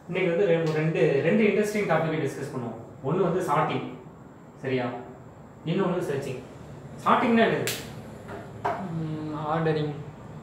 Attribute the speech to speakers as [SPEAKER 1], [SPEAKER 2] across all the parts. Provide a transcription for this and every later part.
[SPEAKER 1] இன்னைக்கு வந்து ரெண்டு ரெண்டு ரெண்டு இன்ட்ரெஸ்டிங் டாபிக்கை டிஸ்கஸ் பண்ணுவோம் ஒன்று வந்து சார்ட்டிங் சரியா இன்னொன்று சர்ச்சிங் சார்ட்டிங்னா என்னது
[SPEAKER 2] ஆர்டரிங்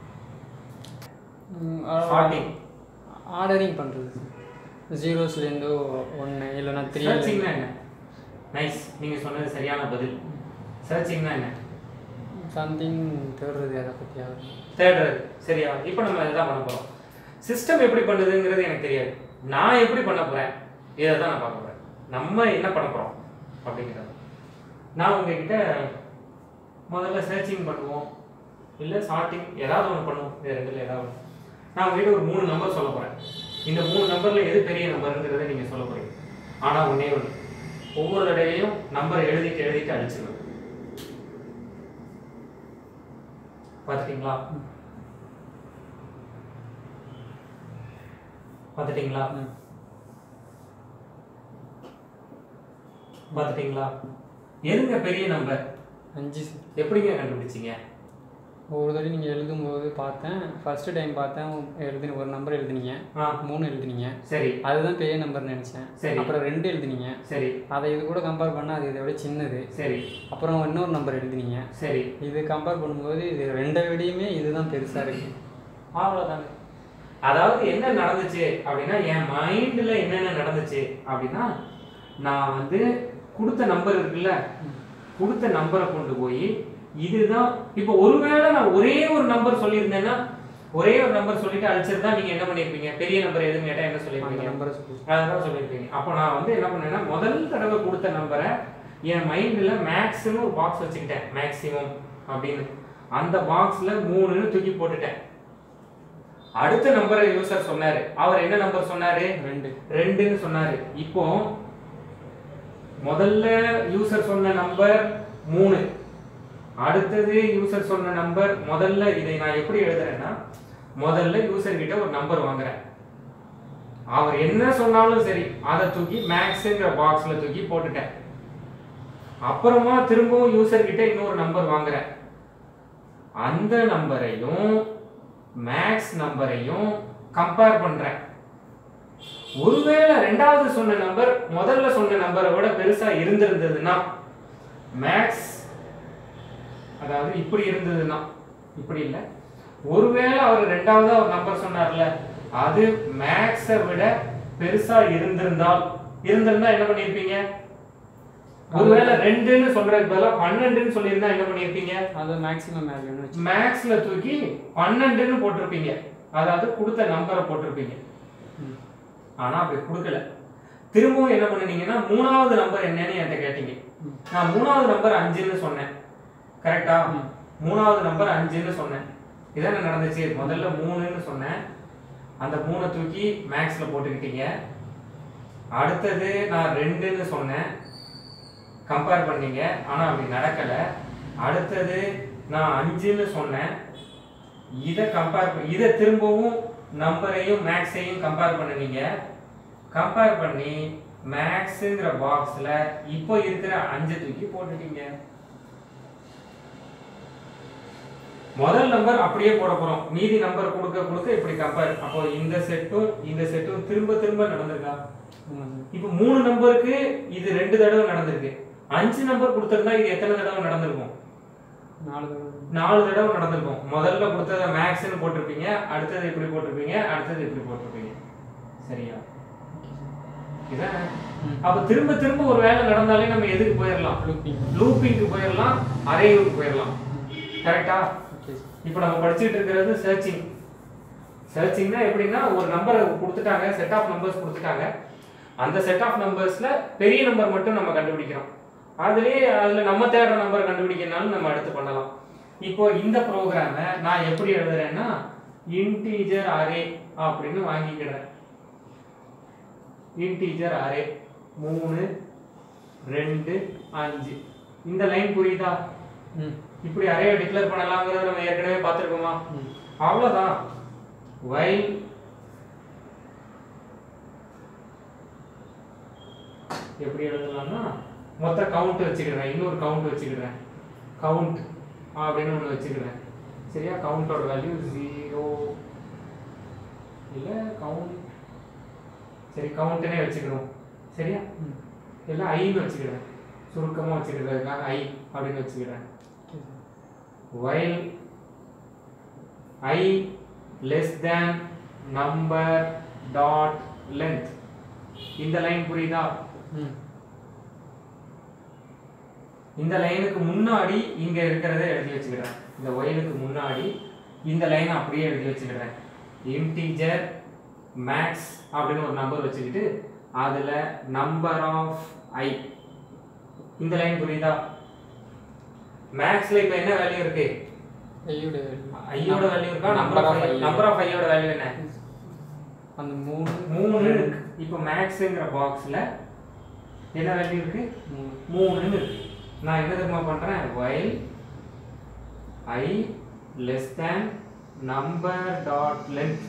[SPEAKER 1] சார்ட்டிங்
[SPEAKER 2] ஆர்டரிங் பண்ணுறது ஜீரோஸ்லேருந்து ஒன்று இல்லைன்னா த்ரீ
[SPEAKER 1] சர்ச்சிங்னா என்ன நைஸ் நீங்கள் சொன்னது சரியான பதில் சர்ச்சிங்னா என்ன
[SPEAKER 2] சம்திங் தேடுறது அதை பற்றி
[SPEAKER 1] தேடுறது சரியா இப்போ நம்ம இதுதான் பண்ண போகிறோம் சிஸ்டம் எப்படி பண்ணுதுங்கிறது எனக்கு தெரியாது நான் எப்படி பண்ண போகிறேன் இதை தான் நான் பார்க்க போகிறேன் நம்ம என்ன பண்ண போகிறோம் அப்படிங்கிறது நான் உங்ககிட்ட முதல்ல சர்ச்சிங் பண்ணுவோம் இல்லை சார்ட்டிங் ஏதாவது ஒன்று பண்ணுவோம் இது ரெண்டுல ஏதாவது ஒன்று நான் உங்ககிட்ட ஒரு மூணு நம்பர் சொல்ல போகிறேன் இந்த மூணு நம்பரில் எது பெரிய நம்பருங்கிறத நீங்கள் சொல்ல போகிறீங்க ஆனால் ஒன்றே ஒன்று ஒவ்வொரு தடவையும் நம்பர் எழுதிட்டு எழுதிட்டு அடிச்சிடணும் பார்த்துட்டீங்களா பார்த்துட்டீங்களா பார்த்துட்டீங்களா எதுங்க பெரிய நம்பர்
[SPEAKER 2] அஞ்சு
[SPEAKER 1] எப்படிங்க கண்டுபிடிச்சீங்க
[SPEAKER 2] ஒவ்வொரு தடவை நீங்கள் எழுதும்போது பார்த்தேன் ஃபர்ஸ்ட் டைம் பார்த்தேன் எழுதி ஒரு நம்பர் எழுதுனீங்க
[SPEAKER 1] ஆ
[SPEAKER 2] மூணு எழுதுனீங்க
[SPEAKER 1] சரி
[SPEAKER 2] அதுதான் பெரிய நம்பர்னு நினச்சேன்
[SPEAKER 1] சரி.
[SPEAKER 2] அப்புறம் ரெண்டு எழுதுனீங்க
[SPEAKER 1] சரி
[SPEAKER 2] அதை இது கூட கம்பேர் பண்ணால் அது இதை விட சின்னது
[SPEAKER 1] சரி
[SPEAKER 2] அப்புறம் இன்னொரு நம்பர் எழுதுனீங்க
[SPEAKER 1] சரி
[SPEAKER 2] இது கம்பேர் பண்ணும்போது இது ரெண்டை விடையுமே இதுதான் பெருசாக இருக்கு
[SPEAKER 1] அவ்வளோதாங்க அதாவது என்ன நடந்துச்சு அப்படின்னா என் மைண்டில் என்னென்ன நடந்துச்சு அப்படின்னா நான் வந்து கொடுத்த நம்பர் இருக்குல்ல கொடுத்த நம்பரை கொண்டு போய் இதுதான் இப்போ ஒருவேளை நான் ஒரே ஒரு நம்பர் சொல்லியிருந்தேன்னா ஒரே ஒரு நம்பர் சொல்லிட்டு அழிச்சிருந்தா நீங்க என்ன பண்ணிருப்பீங்க பெரிய நம்பர் எதுன்னு கேட்டா என்ன
[SPEAKER 2] அந்த
[SPEAKER 1] சொல்லிருப்பீங்க
[SPEAKER 2] நம்பரை சொல்லி
[SPEAKER 1] அதான் சொல்லியிருப்பீங்க அப்போ நான் வந்து என்ன பண்ணேன்னா முதல் தடவை கொடுத்த நம்பரை என் மைண்டில் மேக்ஸ்னு ஒரு பாக்ஸ் வச்சுக்கிட்டேன் மேக்ஸிமம் அப்படின்னு அந்த பாக்ஸ்ல மூணுன்னு தூக்கி போட்டுட்டேன் அடுத்த நம்பரை யூசர் சொன்னாரு அவர் என்ன நம்பர் சொன்னாரு
[SPEAKER 2] ரெண்டு
[SPEAKER 1] ரெண்டுன்னு சொன்னாரு இப்போ முதல்ல யூசர் சொன்ன நம்பர் மூணு அடுத்தது யூசர் சொன்ன நம்பர் முதல்ல இதை நான் எப்படி எழுதுறேன்னா முதல்ல யூசர் கிட்ட ஒரு நம்பர் வாங்குறேன் அவர் என்ன சொன்னாலும் சரி அதை தூக்கி மேக்ஸ்ங்கிற பாக்ஸ்ல தூக்கி போட்டுட்டேன் அப்புறமா திரும்பவும் யூசர் கிட்ட இன்னொரு நம்பர் வாங்குறேன் அந்த நம்பரையும் மேக்ஸ் நம்பரையும் கம்பேர் பண்றேன் ஒருவேளை ரெண்டாவது சொன்ன நம்பர் முதல்ல சொன்ன நம்பரை விட பெருசா இருந்திருந்ததுன்னா மேக்ஸ் அதாவது இப்படி இருந்ததுன்னா இப்படி இல்லை ஒருவேளை அவர் ரெண்டாவது ஒரு நம்பர் சொன்னார்ல அது மேக்ஸை விட பெருசா இருந்திருந்தால் இருந்திருந்தா என்ன பண்ணிருப்பீங்க ஒருவேளை ரெண்டுன்னு சொல்றதுக்கு பதிலா பன்னெண்டுன்னு சொல்லியிருந்தா என்ன பண்ணிருப்பீங்க
[SPEAKER 2] அது மேக்ஸிமம் வேல்யூன்னு வச்சு
[SPEAKER 1] மேக்ஸ்ல தூக்கி பன்னெண்டுன்னு போட்டிருப்பீங்க அதாவது கொடுத்த நம்பரை போட்டிருப்பீங்க
[SPEAKER 2] ம்.
[SPEAKER 1] ஆனா அப்படி கொடுக்கல திரும்பவும் என்ன பண்ணுனீங்கன்னா மூணாவது நம்பர் என்னன்னு என்கிட்ட கேட்டீங்க
[SPEAKER 2] ம்.
[SPEAKER 1] நான் மூணாவது நம்பர் அஞ்சுன்னு சொன்னேன் கரெக்டா
[SPEAKER 2] ம்.
[SPEAKER 1] மூணாவது நம்பர் அஞ்சுன்னு சொன்னேன் இதான நடந்துச்சு முதல்ல மூணுன்னு சொன்னேன் அந்த மூணை தூக்கி மேக்ஸ்ல போட்டுக்கிட்டீங்க அடுத்தது நான் ரெண்டுன்னு சொன்னேன் கம்பேர் பண்ணீங்க ஆனா அப்படி நடக்கல அடுத்தது நான் அஞ்சுன்னு சொன்னேன் இதை கம்பேர் இதை திரும்பவும் நம்பரையும் மேக்ஸையும் கம்பேர் பண்ணுனீங்க கம்பேர் பண்ணி மேக்ஸுங்கிற பாக்ஸ்ல இப்போ இருக்கிற அஞ்சு தூக்கி போட்டுட்டீங்க முதல் நம்பர் அப்படியே போட போறோம் மீதி நம்பர் கொடுக்க கொடுக்க இப்படி கம்பேர் அப்போ இந்த செட்டும் இந்த செட்டும் திரும்ப திரும்ப நடந்திருக்கா
[SPEAKER 2] ஆமாம்.
[SPEAKER 1] இப்போ மூணு நம்பருக்கு இது ரெண்டு தடவை நடந்திருக்கு அஞ்சு நம்பர் கொடுத்திருந்தா இது எத்தனை தடவை நடந்திருக்கும்
[SPEAKER 2] நாலு தடவை.
[SPEAKER 1] நாலு தடவை நடந்திருக்கும் முதல்ல கொடுத்தத மேக்ஸ்னு போட்டிருப்பீங்க அடுத்தது இப்படி போட்டிருப்பீங்க அடுத்தது இப்படி போட்டிருப்பீங்க சரியா இதானே
[SPEAKER 2] ம்.
[SPEAKER 1] அப்ப திரும்ப திரும்ப ஒரு வேலை நடந்தாலே நம்ம எதுக்கு போயிடலாம்
[SPEAKER 2] Looping.
[SPEAKER 1] லூப்பிங்க்கு போயிடலாம் அரைவுக்கு போயிடலாம் கரெக்டா
[SPEAKER 2] Okay, sir.
[SPEAKER 1] இப்போ நம்ம படிச்சுட்டு இருக்கிறது சர்ச்சிங் சர்ச்சிங்னா எப்படின்னா ஒரு நம்பரை கொடுத்துட்டாங்க செட் ஆஃப் நம்பர்ஸ் கொடுத்துட்டாங்க அந்த செட் ஆஃப் நம்பர்ஸ்ல பெரிய நம்பர் மட்டும் நம்ம கண்டுபிடிக்கிறோம் அதுலயே அதுல நம்ம தேடுற நம்பர் கண்டுபிடிக்கனாலும் நம்ம அடுத்து பண்ணலாம் இப்போ இந்த ப்ரோக்ராமை நான் எப்படி எழுதுறேன்னா இன்டீஜர் அரே அப்படின்னு வாங்கிக்கிறேன் இன்டீஜர் அரே மூணு ரெண்டு அஞ்சு இந்த லைன் புரியுதா
[SPEAKER 2] ம்.
[SPEAKER 1] இப்படி அரேவை டிக்ளேர் பண்ணலாங்கிறத நம்ம ஏற்கனவே பார்த்துருக்கோமா
[SPEAKER 2] ம்.
[SPEAKER 1] அவ்வளவுதான் while எப்படி எழுதலாம்னா மொத்த கவுண்ட் வச்சுக்கிறேன் இன்னொரு கவுண்ட் வச்சுக்கிறேன் கவுண்ட் அப்படின்னு ஒன்று வச்சுக்கிறேன் சரியா கவுண்டோட வேல்யூ ஜீரோ இல்லை கவுண்ட் சரி கவுண்ட்னே வச்சுக்கணும் சரியா
[SPEAKER 2] ம்
[SPEAKER 1] இல்லை ஐன்னு வச்சுக்கிறேன் சுருக்கமாக வச்சுக்கிறதுக்காக ஐ அப்படின்னு வச்சுக்கிறேன்
[SPEAKER 2] okay sir
[SPEAKER 1] while i less than number dot length இந்த லைன் புரியுதா
[SPEAKER 2] ம்
[SPEAKER 1] இந்த லைனுக்கு முன்னாடி இங்க இருக்கிறத எழுதி வச்சுக்கிறேன் இந்த ஒயலுக்கு முன்னாடி இந்த லைன் அப்படியே எழுதி வச்சுக்கிறேன் இன்டீஜர் மேக்ஸ் அப்படின்னு ஒரு நம்பர் வச்சுக்கிட்டு அதுல நம்பர் ஆஃப் ஐ இந்த லைன் புரியுதா மேக்ஸ்ல இப்ப என்ன வேல்யூ இருக்கு
[SPEAKER 2] ஐயோட
[SPEAKER 1] ஐயோட வேல்யூ இருக்கா number of I number of ஐயோட வேல்யூ என்ன
[SPEAKER 2] அந்த மூணு
[SPEAKER 1] மூணு இருக்கு இப்போ மேக்ஸ்ங்கிற பாக்ஸ்ல என்ன வேல்யூ இருக்கு
[SPEAKER 2] மூணு
[SPEAKER 1] மூணுன்னு இருக்கு நான் என்ன தெரியுமா பண்றேன் while i less than number dot length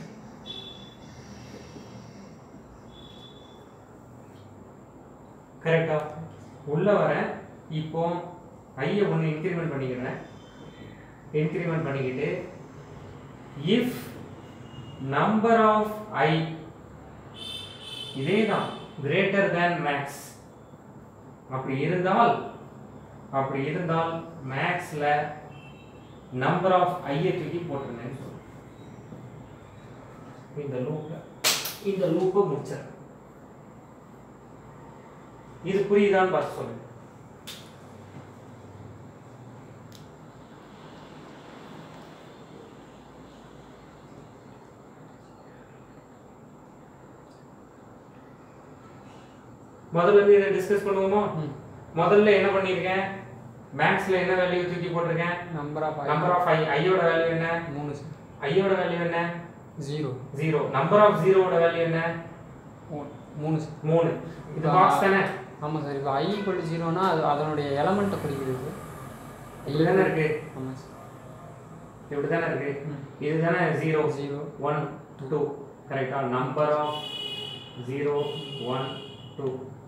[SPEAKER 1] கரெக்டா உள்ள வரேன் இப்போ ஐயை ஒன்று இன்க்ரிமெண்ட் பண்ணிக்கிறேன் இன்க்ரிமெண்ட் பண்ணிக்கிட்டு இஃப் நம்பர் ஆஃப் ஐ இதே தான் கிரேட்டர் தேன் மேக்ஸ் அப்படி இருந்தால் அப்படி இருந்தால் மேக்ஸ்ல நம்பர் ஆஃப் ஐயை தூக்கி போட்டுருந்தேன்னு சொல்லுவோம் இந்த லூப்ல இந்த லூப்பை முடிச்சிடறேன் இது புரியுதான்னு பார்த்து சொல்லுங்க முதல்ல இருந்து இதை டிஸ்கஸ் பண்ணுவோமா
[SPEAKER 2] ம்
[SPEAKER 1] முதல்ல என்ன பண்ணிருக்கேன் மேக்ஸ்ல என்ன வேல்யூ தூக்கி போட்டிருக்கேன்
[SPEAKER 2] number of
[SPEAKER 1] number of I ஐயோட வேல்யூ என்ன
[SPEAKER 2] மூணு சார்
[SPEAKER 1] ஐயோட வேல்யூ என்ன
[SPEAKER 2] ஜீரோ
[SPEAKER 1] ஜீரோ நம்பர் ஆஃப் ஜீரோவோட வேல்யூ என்ன
[SPEAKER 2] மூணு சார்
[SPEAKER 1] மூணு இது பாக்ஸ் தானே
[SPEAKER 2] ஆமாம் சார் இப்போ ஐ ஈக்குவல் ஜீரோனா அது அதனுடைய எலமெண்ட்டை குறிக்கிறது
[SPEAKER 1] இப்படி தானே இருக்கு
[SPEAKER 2] ஆமாம் சார்
[SPEAKER 1] இப்படி தானே இருக்கு
[SPEAKER 2] ம்
[SPEAKER 1] இது தானே ஜீரோ
[SPEAKER 2] ஜீரோ
[SPEAKER 1] ஒன் டூ கரெக்டா number of zero one two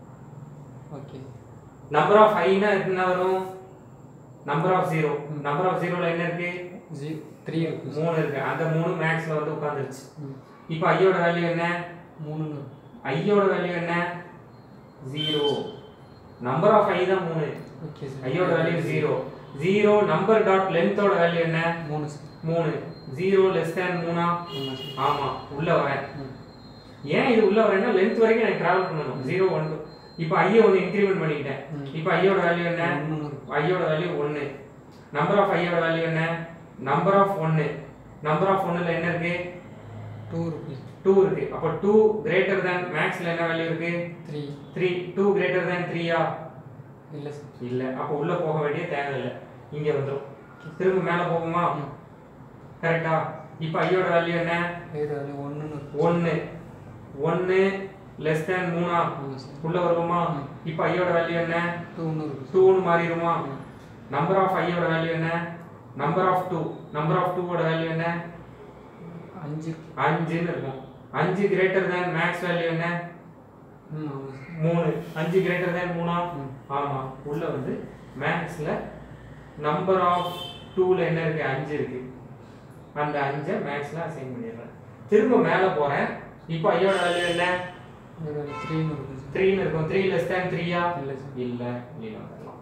[SPEAKER 2] okay
[SPEAKER 1] number of ஐனா என்ன வரும் number of zero number of ஜீரோல என்ன இருக்கு
[SPEAKER 2] ஜீ த்ரீ இருக்கு சார்
[SPEAKER 1] மூணு இருக்கு அந்த மூணு மேக்ஸ்ல வந்து உட்காந்துருச்சு
[SPEAKER 2] ம்
[SPEAKER 1] இப்போ ஐயோட வேல்யூ என்ன
[SPEAKER 2] மூணுன்னு
[SPEAKER 1] ஐயோட வேல்யூ என்ன ஜீரோ நம்பர் ஆஃப் ஐ தான் மூணு
[SPEAKER 2] ஓகே சார்
[SPEAKER 1] ஐயோட value zero zero number dot லென்த்தோட வேல்யூ என்ன
[SPEAKER 2] மூணு சார்
[SPEAKER 1] மூணு ஜீரோ லெஸ் தேன் மூணா
[SPEAKER 2] ஆமாம் சார்
[SPEAKER 1] ஆமா உள்ள வரேன்
[SPEAKER 2] ம்
[SPEAKER 1] ஏன் இது உள்ள வரேன்னா லென்த் வரைக்கும் எனக்கு டிராவல் பண்ணணும் ஜீரோ ஒன் டூ இப்போ ஐயை ஒன்று இன்க்ரிமெண்ட் பண்ணிக்கிட்டேன்
[SPEAKER 2] ம்.
[SPEAKER 1] இப்போ ஐயோட வேல்யூ என்ன
[SPEAKER 2] ஒன்று இருக்கு
[SPEAKER 1] ஐயோட வேல்யூ ஒன்று நம்பர் ஆஃப் ஐயோட வேல்யூ என்ன நம்பர் ஆஃப் ஒன்று நம்பர் ஆஃப் ஒன்றில் என்ன இருக்கு
[SPEAKER 2] டூ இருக்கு
[SPEAKER 1] டூ இருக்கு அப்போ டூ கிரேட்டர் தேன் மேக்ஸ்ல என்ன வேல்யூ இருக்கு
[SPEAKER 2] three
[SPEAKER 1] three two greater than த்ரீயா
[SPEAKER 2] இல்லை சார்
[SPEAKER 1] இல்ல அப்போ உள்ள போக வேண்டிய தேவையில்லை இங்க வந்துரும் திரும்ப மேல போகுமா
[SPEAKER 2] ம்
[SPEAKER 1] கரெக்டா இப்போ ஐயோட வேல்யூ என்ன
[SPEAKER 2] வேறு வேறு ஒன்றுன்னு இருக்கு
[SPEAKER 1] ஒன்னு ஒன்னு லெஸ் தேன் மூணா
[SPEAKER 2] ஆமாம் சார்
[SPEAKER 1] உள்ள வருமா
[SPEAKER 2] ம்.
[SPEAKER 1] இப்போ ஐயோட வேல்யூ என்ன
[SPEAKER 2] டூன்னு இருக்கு சார்
[SPEAKER 1] டூன்னு மாறிடுமா
[SPEAKER 2] ம்.
[SPEAKER 1] நம்பர் ஆஃப் ஐயோட வேல்யூ என்ன number of two number of டூவோட வேல்யூ என்ன
[SPEAKER 2] அஞ்சு இருக்கு
[SPEAKER 1] அஞ்சுன்னு இருக்கும் அஞ்சு கிரேட்டர் தேன் மேக்ஸ் வேல்யூ என்ன
[SPEAKER 2] ம் ஆமாம் சார்
[SPEAKER 1] மூணு அஞ்சு கிரேட்டர் தேன் மூணா
[SPEAKER 2] ம்
[SPEAKER 1] ஆமா உள்ள வந்து மேக்ஸ்ல நம்பர் ஆஃப் டூல என்ன இருக்கு அஞ்சு இருக்கு அந்த அஞ்சை மேக்ஸ்ல அசைன் பண்ணிடுறேன் திரும்ப மேல போறேன் இப்போ ஐயோட வேல்யூ என்ன
[SPEAKER 2] வேறு வேறு த்ரீன்னு இருக்கு சார்
[SPEAKER 1] த்ரீன்னு இருக்கும் த்ரீ லெஸ் தேன் த்ரீயா
[SPEAKER 2] இல்லை சார்
[SPEAKER 1] இல்ல இல்ல வந்துடலாம்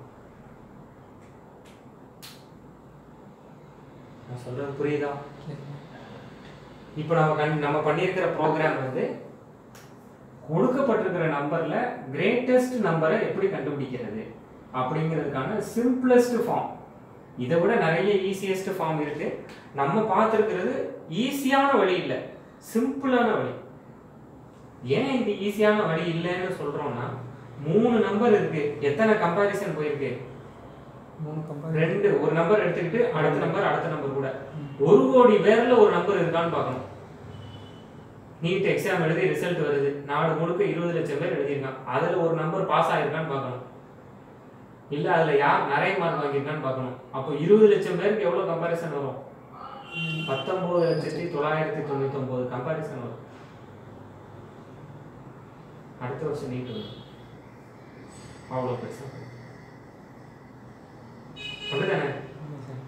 [SPEAKER 1] நான் சொல்றது புரியுதா
[SPEAKER 2] ஓகே
[SPEAKER 1] இப்போ நம்ம கண் நம்ம பண்ணியிருக்கிற ப்ரோக்ராம் வந்து கொடுக்கப்பட்டிருக்கிற நம்பர்ல கிரேட்டஸ்ட் நம்பரை எப்படி கண்டுபிடிக்கிறது அப்படிங்கிறதுக்கான சிம்பிளஸ்ட் ஃபார்ம் இதை விட நிறைய ஈஸியஸ்ட் ஃபார்ம் இருக்கு நம்ம பார்த்துருக்கிறது ஈஸியான வழி இல்லை சிம்பிளான வழி ஏன் இந்த ஈஸியான வழி இல்லைன்னு சொல்றோம்னா மூணு நம்பர் இருக்கு எத்தனை கம்பாரிசன் போயிருக்கு
[SPEAKER 2] மூணு கம்பேர்
[SPEAKER 1] ரெண்டு ஒரு நம்பர் எடுத்துக்கிட்டு அடுத்த நம்பர் அடுத்த நம்பர் கூட ஒரு கோடி பேர்ல ஒரு நம்பர் இருக்கான்னு பார்க்கணும் நீட் எக்ஸாம் எழுதி ரிசல்ட் வருது நாடு முழுக்க இருபது லட்சம் பேர் எழுதியிருக்கான் அதுல ஒரு நம்பர் பாஸ் ஆயிருக்கான்னு பார்க்கணும் இல்ல அதுல யார் நிறைய மார்க் வாங்கியிருக்கான்னு பார்க்கணும் அப்போ இருபது லட்சம் பேருக்கு எவ்வளவு கம்பாரிசன் வரும் பத்தொன்பது லட்சத்தி தொள்ளாயிரத்தி தொண்ணூத்தி ஒன்பது கம்பாரிசன் வரும் அடுத்த வருஷம் நீட் வரும் அவ்வளோ பெருசா அப்படிதானே
[SPEAKER 2] ஆமாம் சார்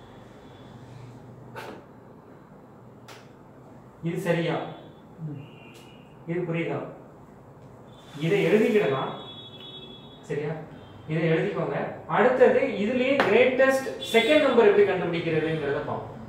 [SPEAKER 1] இது சரியா
[SPEAKER 2] ம்
[SPEAKER 1] இது புரியுதா இதை எழுதிக்கிடலாம் சரியா இதை எழுதிக்கோங்க அடுத்தது இதுலயே கிரேட்டஸ்ட் செகண்ட் நம்பர் எப்படி கண்டுபிடிக்கிறதுங்கிறத பார்ப்போம்